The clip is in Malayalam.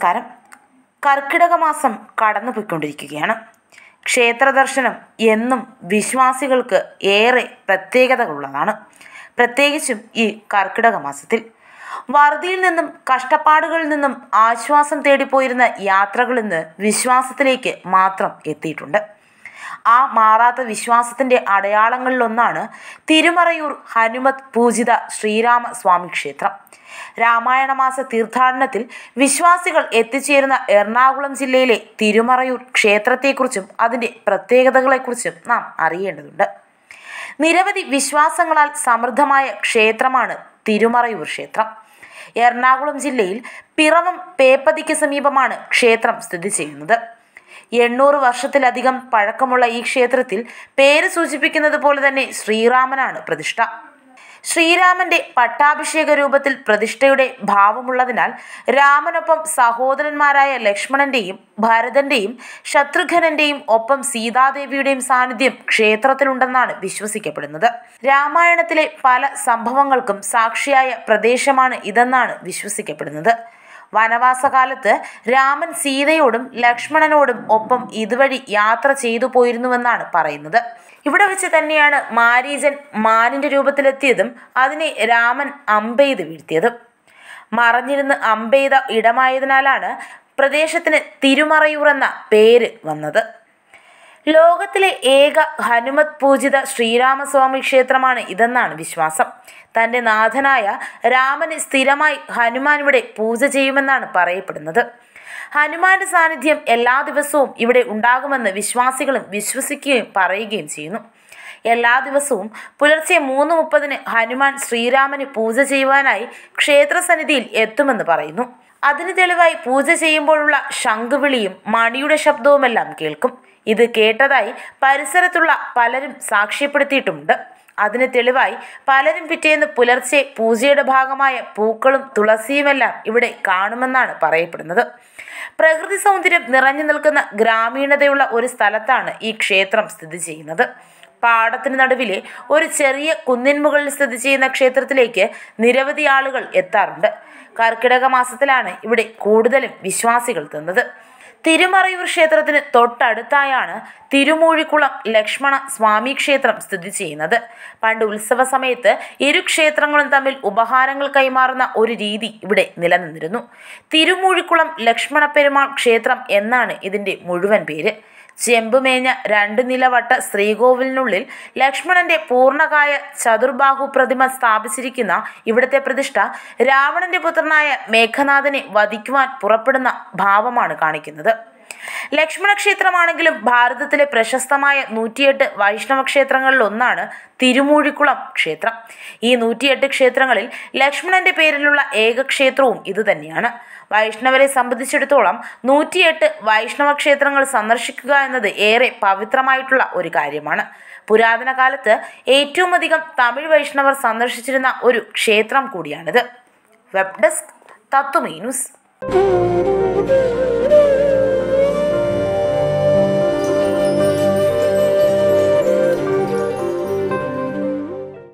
നമസ്കാരം കർക്കിടക മാസം കടന്നുപോയിക്കൊണ്ടിരിക്കുകയാണ് ക്ഷേത്ര ദർശനം എന്നും വിശ്വാസികൾക്ക് ഏറെ പ്രത്യേകതകളുള്ളതാണ് പ്രത്യേകിച്ചും ഈ കർക്കിടക മാസത്തിൽ വറുതിയിൽ നിന്നും കഷ്ടപ്പാടുകളിൽ നിന്നും ആശ്വാസം തേടിപ്പോയിരുന്ന യാത്രകൾ ഇന്ന് വിശ്വാസത്തിലേക്ക് മാത്രം എത്തിയിട്ടുണ്ട് ആ മാറാത്ത വിശ്വാസത്തിൻ്റെ അടയാളങ്ങളിലൊന്നാണ് തിരുമറയൂർ ഹനുമത് പൂജിത ശ്രീരാമ സ്വാമി ക്ഷേത്രം രാമായണ മാസ തീർത്ഥാടനത്തിൽ വിശ്വാസികൾ എത്തിച്ചേരുന്ന എറണാകുളം ജില്ലയിലെ തിരുമറയൂർ ക്ഷേത്രത്തെക്കുറിച്ചും അതിൻ്റെ പ്രത്യേകതകളെക്കുറിച്ചും നാം അറിയേണ്ടതുണ്ട് നിരവധി വിശ്വാസങ്ങളാൽ സമൃദ്ധമായ ക്ഷേത്രമാണ് തിരുമറയൂർ ക്ഷേത്രം എറണാകുളം ജില്ലയിൽ പിറവം പേപ്പതിക്ക് സമീപമാണ് ക്ഷേത്രം സ്ഥിതി ചെയ്യുന്നത് എണ്ണൂറ് വർഷത്തിലധികം പഴക്കമുള്ള ഈ ക്ഷേത്രത്തിൽ പേര് സൂചിപ്പിക്കുന്നത് പോലെ തന്നെ ശ്രീരാമനാണ് പ്രതിഷ്ഠ ശ്രീരാമന്റെ പട്ടാഭിഷേക രൂപത്തിൽ പ്രതിഷ്ഠയുടെ ഭാവമുള്ളതിനാൽ രാമനൊപ്പം സഹോദരന്മാരായ ലക്ഷ്മണന്റെയും ഭരതന്റെയും ശത്രുഘ്നന്റെയും ഒപ്പം സീതാദേവിയുടെയും സാന്നിധ്യം ക്ഷേത്രത്തിലുണ്ടെന്നാണ് വിശ്വസിക്കപ്പെടുന്നത് രാമായണത്തിലെ പല സംഭവങ്ങൾക്കും സാക്ഷിയായ പ്രദേശമാണ് ഇതെന്നാണ് വിശ്വസിക്കപ്പെടുന്നത് വനവാസകാലത്ത് രാമൻ സീതയോടും ലക്ഷ്മണനോടും ഒപ്പം ഇതുവഴി യാത്ര ചെയ്തു പോയിരുന്നുവെന്നാണ് പറയുന്നത് ഇവിടെ വെച്ച് തന്നെയാണ് മാരീചൻ മാനിന്റെ രൂപത്തിലെത്തിയതും അതിനെ രാമൻ അമ്പെയ്ത് വീഴ്ത്തിയതും മറഞ്ഞിരുന്ന് അമ്പെയ്ത ഇടമായതിനാലാണ് പ്രദേശത്തിന് തിരുമറയൂർ എന്ന പേര് വന്നത് ലോകത്തിലെ ഏക ഹനുമത് പൂജിത ശ്രീരാമസ്വാമി ക്ഷേത്രമാണ് ഇതെന്നാണ് വിശ്വാസം തൻ്റെ നാഥനായ രാമന് സ്ഥിരമായി ഹനുമാൻ ഇവിടെ പൂജ ചെയ്യുമെന്നാണ് പറയപ്പെടുന്നത് ഹനുമാന്റെ സാന്നിധ്യം എല്ലാ ദിവസവും ഇവിടെ ഉണ്ടാകുമെന്ന് വിശ്വാസികളും വിശ്വസിക്കുകയും പറയുകയും ചെയ്യുന്നു എല്ലാ ദിവസവും പുലർച്ചെ മൂന്ന് മുപ്പതിന് ഹനുമാൻ ശ്രീരാമന് പൂജ ചെയ്യുവാനായി ക്ഷേത്രസന്നിധിയിൽ എത്തുമെന്ന് പറയുന്നു അതിന് തെളിവായി പൂജ ചെയ്യുമ്പോഴുള്ള ശംഖുവിളിയും മണിയുടെ ശബ്ദവുമെല്ലാം കേൾക്കും ഇത് കേട്ടതായി പരിസരത്തുള്ള പലരും സാക്ഷ്യപ്പെടുത്തിയിട്ടുമുണ്ട് അതിന് തെളിവായി പലരും പിറ്റേന്ന് പുലർച്ചെ പൂജയുടെ ഭാഗമായ പൂക്കളും തുളസിയുമെല്ലാം ഇവിടെ കാണുമെന്നാണ് പറയപ്പെടുന്നത് പ്രകൃതി സൗന്ദര്യം നിറഞ്ഞു നിൽക്കുന്ന ഗ്രാമീണതയുള്ള ഒരു സ്ഥലത്താണ് ഈ ക്ഷേത്രം സ്ഥിതി ചെയ്യുന്നത് പാടത്തിന് നടുവിലെ ഒരു ചെറിയ കുന്നിൻ മുകളിൽ സ്ഥിതി ചെയ്യുന്ന ക്ഷേത്രത്തിലേക്ക് നിരവധി ആളുകൾ എത്താറുണ്ട് കർക്കിടക മാസത്തിലാണ് ഇവിടെ കൂടുതലും വിശ്വാസികൾ എത്തുന്നത് തിരുമറയൂർ ക്ഷേത്രത്തിന് തൊട്ടടുത്തായാണ് തിരുമൂഴിക്കുളം ലക്ഷ്മണ സ്വാമി ക്ഷേത്രം സ്ഥിതി ചെയ്യുന്നത് പണ്ട് ഉത്സവ സമയത്ത് ഇരു ക്ഷേത്രങ്ങളും തമ്മിൽ ഉപഹാരങ്ങൾ കൈമാറുന്ന ഒരു രീതി ഇവിടെ നിലനിന്നിരുന്നു തിരുമൂഴിക്കുളം ലക്ഷ്മണ പെരുമാൾ ക്ഷേത്രം എന്നാണ് ഇതിൻ്റെ മുഴുവൻ പേര് ചെമ്പുമേഞ്ഞ രണ്ട് നിലവട്ട ശ്രീകോവിലിനുള്ളിൽ ലക്ഷ്മണന്റെ പൂർണ്ണകായ ചതുർബാഹു പ്രതിമ സ്ഥാപിച്ചിരിക്കുന്ന ഇവിടുത്തെ പ്രതിഷ്ഠ രാവണന്റെ പുത്രനായ മേഘനാഥനെ വധിക്കുവാൻ പുറപ്പെടുന്ന ഭാവമാണ് കാണിക്കുന്നത് ലക്ഷ്മണ ക്ഷേത്രമാണെങ്കിലും ഭാരതത്തിലെ പ്രശസ്തമായ നൂറ്റിയെട്ട് വൈഷ്ണവ ക്ഷേത്രങ്ങളിൽ ഒന്നാണ് തിരുമൂഴിക്കുളം ക്ഷേത്രം ഈ നൂറ്റിയെട്ട് ക്ഷേത്രങ്ങളിൽ ലക്ഷ്മണന്റെ പേരിലുള്ള ഏക ക്ഷേത്രവും ഇതുതന്നെയാണ് വൈഷ്ണവരെ സംബന്ധിച്ചിടത്തോളം നൂറ്റിയെട്ട് വൈഷ്ണവ ക്ഷേത്രങ്ങൾ സന്ദർശിക്കുക എന്നത് ഏറെ പവിത്രമായിട്ടുള്ള ഒരു കാര്യമാണ് പുരാതന കാലത്ത് ഏറ്റവും അധികം തമിഴ് വൈഷ്ണവർ സന്ദർശിച്ചിരുന്ന ഒരു ക്ഷേത്രം കൂടിയാണിത് വെബ് ഡെസ്ക് തത്വമീ ന്യൂസ്